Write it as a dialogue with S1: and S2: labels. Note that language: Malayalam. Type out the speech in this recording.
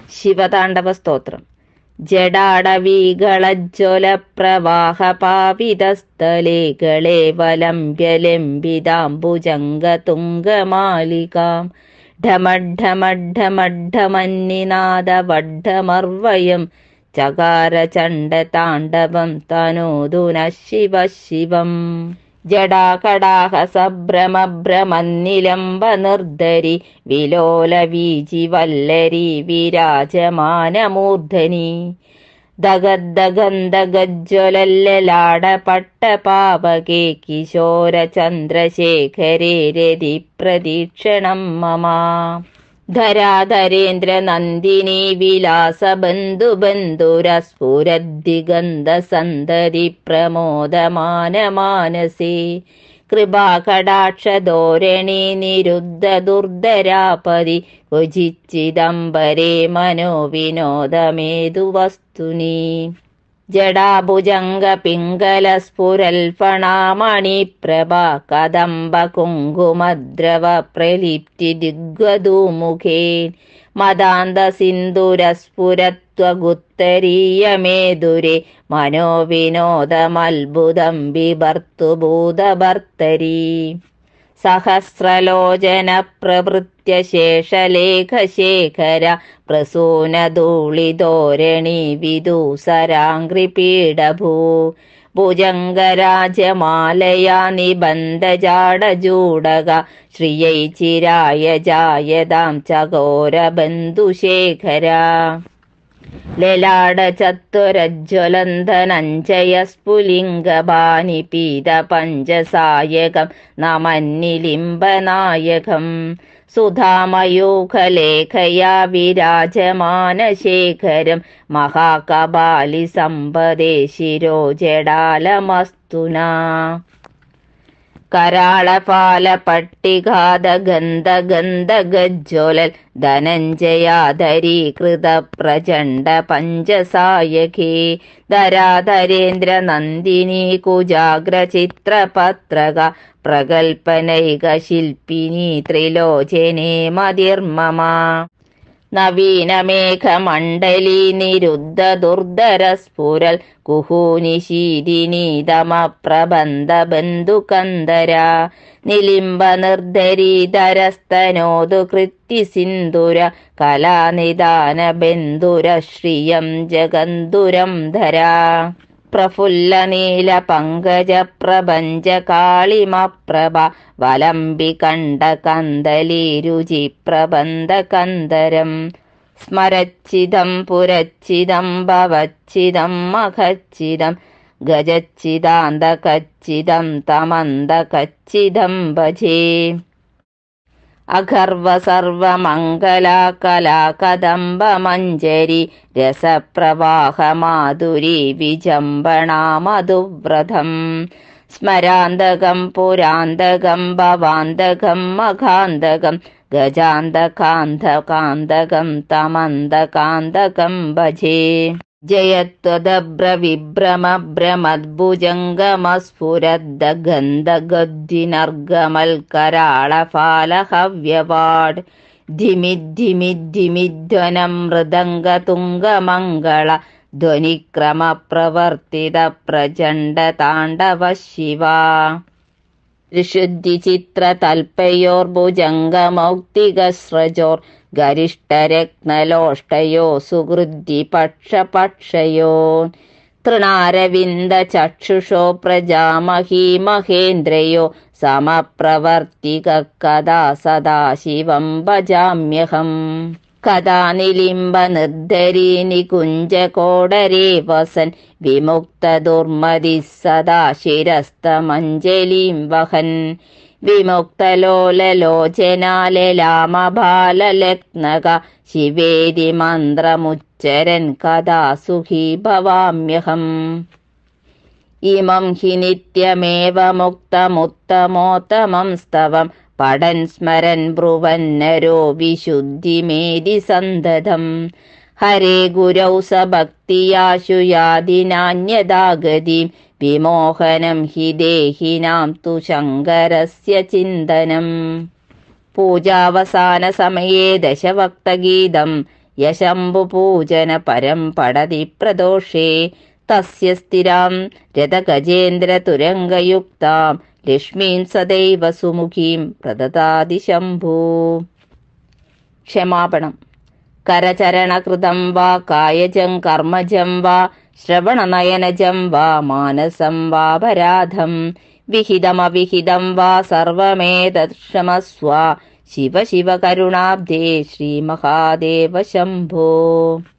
S1: ശിവതാണ്ഡവ സ്തോത്രം ജഡാടവീകളജ്വല പ്രവാഹ പാവിതസ്ഥലേ കളേവലംബ്യലംബിതാംബുജംഗതുംഗമാലികാം ഢമഢമഢമഢമന്നിനാദവഢമർവയം ചകാര ചണ്ഡതാണ്ഡവം തനോതുന ശിവ ശിവം ജടാകടാഹ സഭ്രമഭ്രമന്നിലംബ നിർദ്ധരി വിലോല വീജി വല്ലരി വിരാജമാനമൂർധനി ദഗദ്ദഗന്ധഗജ്വലല്ലാട പട്ടപാവകേ കിശോര ചന്ദ്രശേഖരേ രതി പ്രദീക്ഷണം മമ ധരാധരേന്ദ്ര നന്ദിനി വിലാസ ബന്ധു ബന്ധുരസ്ഫുരദ്ദിഗന്ധ സന്തതി പ്രമോദമാന മാനസേ കൃപാകടാക്ഷധോരണി നിരുദ്ധ ദുർധരാപതി ക്വചിച്ചിദംബരേ മനോവിനോദമേതു വസ്തുനി ജടാഭുജംഗ പിംഗല സ്ഫുരൽഫണാമണിപ്രഭ കദംബ കുങ്കുമദ്രവ പ്രലിപ്തി ദിഗ്വധൂമുഖേ മദാന്ത സിന്ദുരസ്ഫുരത്വഗുത്തരീയമേതുരെ മനോവിനോദമത്ഭുതം ബിഭർത്തുഭൂതഭർത്തരീ സഹസ്രലോചന പ്രവൃത്യ ശേഷലേഖശേഖര പ്രസൂനധൂളിധോരണി വിദൂസരാംഘ്രിപീഠഭൂ ഭുജംഗരാജമാലയാ നിബന്ധജാടജൂടക ശ്രിയൈ ചിരായ ജായതാം ചകോരബന്ധുശേഖര ലലാട ചത്വരജ്വലന്ധനഞ്ജയ സ്ഫുലിംഗഭാനി പീത പഞ്ചസായകം നമന്നിലിംബനായകം സുധാമയൂഖലേഖയാ വിരാജമാനശേഖരം മഹാകപാലി സമ്പദേ ശിരോ ജടാലമസ്തുനാ കരാളപാല പട്ടിഘാത ഗന്ധ ഗന്ധ ഗജ്വലൽ ധനഞ്ജയാധരീകൃത പ്രചണ്ഡ പഞ്ചസായകേ ധരാധരേന്ദ്ര നന്ദിനി കുജാഗ്ര ചിത്രപത്രക പ്രഗൽപനൈക ശില്പിനി ത്രിലോചനെ മതിർമമ നവീനമേഘമണ്ഡലി നിരുദ്ധ ദുർധരസ്ഫുരൽ കുഹൂനി ശീതിനീതമ പ്രബന്ധ ബന്ധുകന്ദര നിലിംബ നിർദ്ധരീധരസ്തനോതു കൃത്തി സിന്ദുര കലാനിദാന ബന്ധുര ശ്രിയം ജഗന്ധുരം ധരാ പ്രഫുല്ല നീല പങ്കജ പ്രപഞ്ച കാളിമപ്രഭ വലംബി കണ്ട കന്ദലി രുചി പ്രബന്ധ കന്ദരം സ്മരച്ചിതം പുരച്ചിതം ഭവച്ചിതം മഖച്ചിതം ഗജച്ചിതാന്ത കച്ചിതം തമന്ത കച്ചിതം ഭജേ അഗർവ സർവമംഗല കലാകദംബ മഞ്ജരി രസപ്രവാഹ മാധുരി വിജംബണാ മധുവ്രതം സ്മരാന്തകം പുരാന്തകം ഭവാന്തകം മഖാന്തകം ഗജാന്തകാന്തകാന്തകം തമന്തകാന്തകം ഭജേ ജയത്വദഭ്രവിഭ്രമദ്ഭുജംഗമസ്ഫുരദ്ദഗന്ധഗദ്ദിനർഗമൽക്കരാളഫാലഹവ്യവാഡ് ധിമിദ്ധിമിദ്ധിമിധ്വനം മൃദംഗതുംഗമംഗള ധ്വനിക്രമപ്രവർത്തിത പ്രചണ്ഡ താണ്ഡവ ശിവ ഋഷുദ്ധിചിത്രതൽപയോർഭുജംഗമൗക്തികസ്രജോർ ഗരിഷ്ടരത്നലോഷ്ടയോ സുഹൃദ്ദി പക്ഷപക്ഷയോ തൃണാരവിന്ദ ചക്ഷുഷോ പ്രജാമഹീ മഹേന്ദ്രയോ സമപ്രവർത്തിക കഥാ സദാശിവം ഭജാമ്യഹം കഥാ നിലിംബ നിർദ്ധരീ നികുഞ്ച കോടരേ വസൻ വിമുക്ത ദുർമതി സദാ ശിരസ്തമഞ്ജലിം വഹൻ വിമുക്തലോലലോചനാലലാമഭാലലഗ്നക ശിവേരി മന്ത്രമുച്ചരൻ കഥാ സുഖീ ഭവാമ്യഹം ഇമം ഹി നിത്യമേവ മുക്തമുത്തമോത്തമം സ്തവം പഠൻ സ്മരൻ ബ്രുവന്നരോ വിശുദ്ധിമേതി സന്തതം ഹരേ ഗുരൗ സഭക്തിയാശു യാതിനാന്യതാഗതിം വിമോഹനം ഹി ദേഹിനാം തു ശങ്കരസ്യ ചിന്തനം പൂജാവസാന സമയേ ദശഭക്തഗീതം യശംഭുപൂജന പരം പടതി പ്രദോഷേ തസ്യ സ്ഥിരാം രഥഗജേന്ദ്രതുരംഗയുക്താം ലക്ഷ്മീം സദൈവ സുമുഖീം പ്രദതാതി ശംഭൂ ക്ഷമാപണം കരചരണകൃതം വാ കായജം കർമ്മജം വാ ശ്രവണനയനജം വാ മാനസം വാപരാധം വിഹിതമവിഹിതം വാ സർവമേതക്ഷമസ്വ ശിവ ശിവ കരുണാബ്ദേ ശ്രീമഹാദേവ ശംഭോ